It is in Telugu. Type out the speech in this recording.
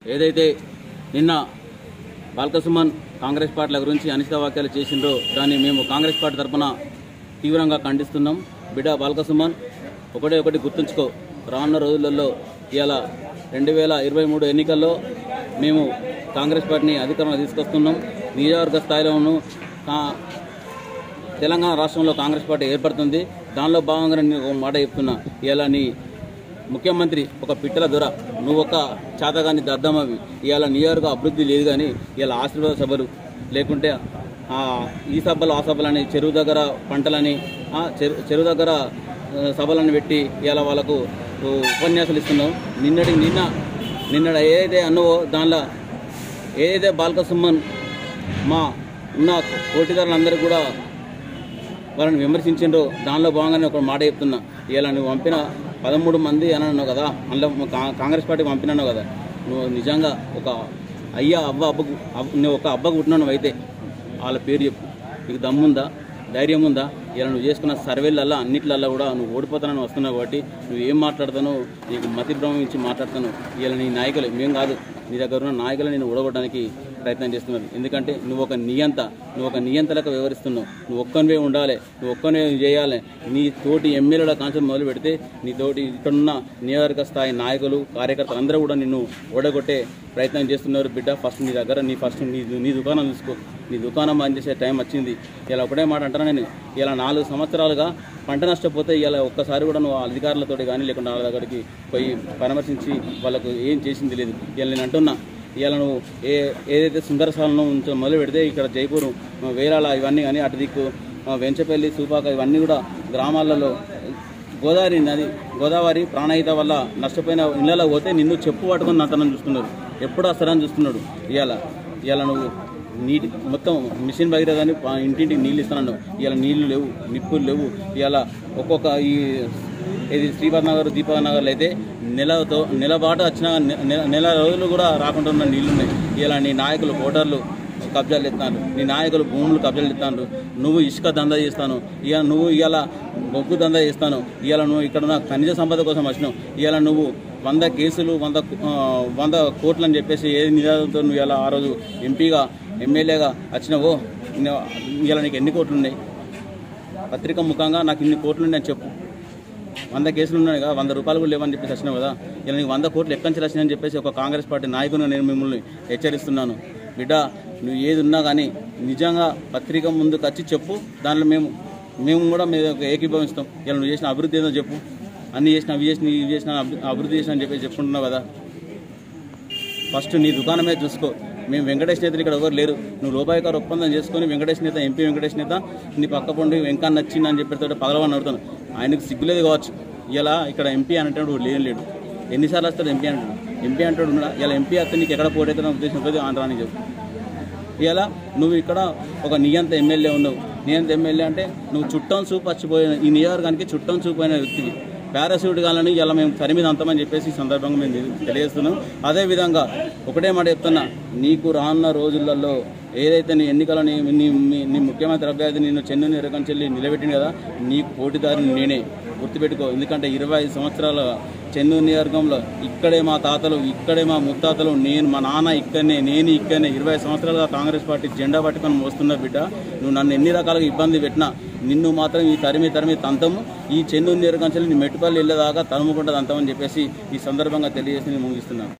ఏదైతే నిన్న బాల్కసుమన్ కాంగ్రెస్ పార్టీల గురించి అనిష్ట వ్యాఖ్యలు చేసిండ్రో దాన్ని మేము కాంగ్రెస్ పార్టీ తరఫున తీవ్రంగా ఖండిస్తున్నాం బిడ్డ బాల్కసుమన్ ఒకటే ఒకటి గుర్తుంచుకో రానున్న రోజులలో ఇవాళ రెండు వేల ఇరవై మూడు ఎన్నికల్లో మేము కాంగ్రెస్ పార్టీని అధికారంలో తీసుకొస్తున్నాం నియోజకవర్గ స్థాయిలోనూ కా- తెలంగాణ రాష్ట్రంలో కాంగ్రెస్ పార్టీ ఏర్పడుతుంది దానిలో భాగంగా నేను ఒక మాట చెప్తున్నా ఇవాళ నీ ముఖ్యమంత్రి ఒక పిట్టల దొర నువ్వు ఒక చేతగాని దద్దమవి ఇవాళ నియోజక అభివృద్ధి లేదు కానీ ఇవాళ ఆశీర్వాద సభలు లేకుంటే ఆ, ఈ సభలు ఆ సభలని చెరువు దగ్గర పంటలని ఆ, చెరు- చెరువు దగ్గర ఆ, సభలను పెట్టి ఇవాళ వాళ్ళకు ఓ, ఉపన్యాసాలు ఇస్తున్నావు నిన్నటి నిన్న నిన్న ఏదైతే అన్నవో దానిలో ఏదైతే బాల్క సుమన్ మా ఉన్న పోటీదారులందరూ కూడా వాళ్ళని విమర్శించిండ్రో దానిలో భాగంగానే ఒక మాట చెప్తున్నా ఇలా నువ్వు పంపిన పదమూడు మంది అని అన్నావు కదా అందులో కా- కాంగ్రెస్ పార్టీ పంపినావు కదా నువ్వు నిజంగా ఒక అయ్యా అవ్వ అబ్బకు అవ్వ- నువ్వు ఒక అబ్బకు పుట్టినావు అయితే వాళ్ళ పేరు చెప్పు నీకు దమ్ముందా ధైర్యం ఉందా ఇలా నువ్వు చేసుకున్న సర్వేలల్లో అన్నిట్లల్లో కూడా నువ్వు ఓడిపోతానని వస్తున్నావు కాబట్టి నువ్వు ఏం మాట్లాడతానో నీకు మతి భ్రమం ఇచ్చి మాట్లాడతాను ఇలా నీ నాయకులు మేం కాదు నీ దగ్గర ఉన్న నాయకులు నేను ఓడగొట్టడానికి ప్రయత్నం చేస్తున్నారు ఎందుకంటే నువ్వు ఒక నియంత నువ్వు ఒక నియంతలకు వివరిస్తున్నావు నువ్వు ఒక్కనివే ఉండాలి నువ్వు ఒక్కనే చేయాలి నీ తోటి ఎమ్మెల్యేల కాన్సెప్ట్ మొదలు పెడితే నీ తోటి ఇక్కడున్న నియోజకవర్గ స్థాయి నాయకులు కార్యకర్తలు అందరూ కూడా నిన్ను ఓడగొట్టే ప్రయత్నం చేస్తున్నారు బిడ్డ ఫస్ట్ నీ దగ్గర నీ ఫస్ట్ నీ నీ దుకాణం చూసుకో నీ దుకాణం బంద్ చేసే టైం వచ్చింది ఇలా ఒకటే మాట అంటాను నేను ఇలా నాలుగు సంవత్సరాలుగా పంట నష్టపోతే ఇలా ఒక్కసారి కూడా నువ్వు అధికారులతోటి కానీ లేకుండా వాళ్ళ దగ్గరికి పోయి పరామర్శించి వాళ్ళకు ఏం చేసింది లేదు ఇలా నేను అంటున్నా ఇవాళ నువ్వు ఏ ఏదైతే సుందరశాలను ఉంచ మొదలు పెడితే ఇక్కడ జైపూర్ ఆ, వేరాల ఇవన్నీ కానీ అటు దిక్కు ఆ, వెంచపల్లి సూపాక ఇవన్నీ కూడా గ్రామాలలో గోదావరి నది గోదావరి ప్రాణహిత వల్ల నష్టపోయిన ఇళ్ళలో పోతే నిన్ను చెప్పు పట్టుకొని నతనం చూస్తున్నారు ఎప్పుడు వస్తారని చూస్తున్నాడు ఇవాళ ఇవాళ నువ్వు నీటి మొత్తం మిషన్ భగీరథని పా- ఇంటింటికి నీళ్ళు ఇస్తున్నాను ఇవాళ నీళ్లు లేవు నిప్పులు లేవు ఇవాళ ఒక్కొక్క ఈ ఇది శ్రీపాద్ నగర్ దీపక్ నగర్లో అయితే నెలతో నెల బాట వచ్చిన నెల నెల రోజులు కూడా రాకుండా ఉన్న నీళ్లు ఉన్నాయి ఇలా నీ నాయకులు ఓటర్లు కబ్జాలు ఎత్తాను నీ నాయకులు భూములు కబ్జాలు ఎత్తాను నువ్వు ఇసుక దందా చేస్తాను ఇవాళ నువ్వు ఇవాళ బొగ్గు దందా చేస్తాను ఇవాళ నువ్వు ఇక్కడ ఉన్న ఖనిజ సంపద కోసం వచ్చినావు ఇవాళ నువ్వు వంద కేసులు వంద ఆ, వంద కోట్లు అని చెప్పేసి ఏ నినాదంతో నువ్వు ఇలా ఆ రోజు ఎంపీగా ఎమ్మెల్యేగా వచ్చినావో ఇన్ని- ఇవాళ నీకు ఎన్ని కోట్లు ఉన్నాయి పత్రిక ముఖంగా నాకు ఇన్ని కోట్లు ఉన్నాయి అని చెప్పు వంద కేసులు ఉన్నాయి కదా వంద రూపాయలు కూడా లేవని చెప్పేసి వచ్చినావు కదా ఇలా నీకు వంద కోట్లు ఎక్కడి నుంచి వచ్చినాయని చెప్పేసి ఒక కాంగ్రెస్ పార్టీ నాయకునిగా నేను మిమ్మల్ని హెచ్చరిస్తున్నాను బిడ్డ నువ్వు ఏది ఉన్నా కానీ నిజంగా పత్రిక ముందుకు వచ్చి చెప్పు దాంట్లో మేము మేము కూడా మీద ఏకీభవిస్తాం ఇలా నువ్వు చేసిన అభివృద్ధి ఏదో చెప్పు అన్ని చేసిన అవి చేసిన ఇవి చేసిన అభి- అభివృద్ధి చేసిన అని చెప్పేసి చెప్పుకుంటున్నావు కదా ఫస్ట్ నీ దుకాణమే చూసుకో మేము వెంకటేష్ నేతలు ఇక్కడ ఎవరు లేరు నువ్వు రూపాయికారు ఒప్పందం చేసుకొని వెంకటేష్ నేత ఎంపీ వెంకటేష్ నేత నీ పక్క పండి వెంకన్న నచ్చింది అని చెప్పేతో పగలవని అడుగుతాను ఆయనకు సిగ్గులేదు కావచ్చు ఇలా ఇక్కడ ఎంపీ అంటాడు లేని లేడు ఎన్నిసార్లు వస్తాడు ఎంపీ అంటాడు ఎంపీ అంటాడు ఉన్నాడా? ఇలా ఎంపీ వస్తే నీకు ఎక్కడ పోటైతే ఉద్దేశం ఉంటుంది ఆంధ్రాని చెప్పు ఇలా నువ్వు ఇక్కడ ఒక నియంత ఎమ్మెల్యే ఉన్నావు నియంత ఎమ్మెల్యే అంటే నువ్వు చుట్టం చూపు వచ్చిపోయిన ఈ నియోజకవర్గానికి చుట్టం చూపు అయిన వ్యక్తివి పారాసూట్ కాలని ఇలా మేము సరి మీద అంతమని చెప్పేసి ఈ సందర్భంగా మేము తెలి- తెలియజేస్తున్నాం అదేవిధంగా ఒకటే మాట చెప్తున్నా నీకు రానున్న రోజులలో ఏదైతే నీ ఎన్నికల్లో నీ నీ మీ- నీ ముఖ్యమంత్రి అభ్యర్థి నిన్ను చెన్ను నిరకం చెల్లి నిలబెట్టింది కదా నీకు పోటీదారిని నేనే గుర్తుపెట్టుకో ఎందుకంటే ఇరవై ఐదు సంవత్సరాల చెన్నూరు నియోజకవర్గంలో ఇక్కడే మా తాతలు ఇక్కడే మా ముత్తాతలు నేను మా నాన్న ఇక్కడనే నేను ఇక్కడనే ఇరవై సంవత్సరాలుగా కాంగ్రెస్ పార్టీ జెండా పట్టుకొని మోస్తున్న బిడ్డ నువ్వు నన్ను ఎన్ని రకాలుగా ఇబ్బంది పెట్టినా నిన్ను మాత్రం ఈ తరిమి తరిమి తంతము ఈ చెన్నూరు నియోజకవర్గం నీ మెట్టుపల్లి వెళ్ళేదాకా తరుముకుంటుంది అంతమని చెప్పేసి ఈ సందర్భంగా తెలియజేసి నేను ముగిస్తున్నాను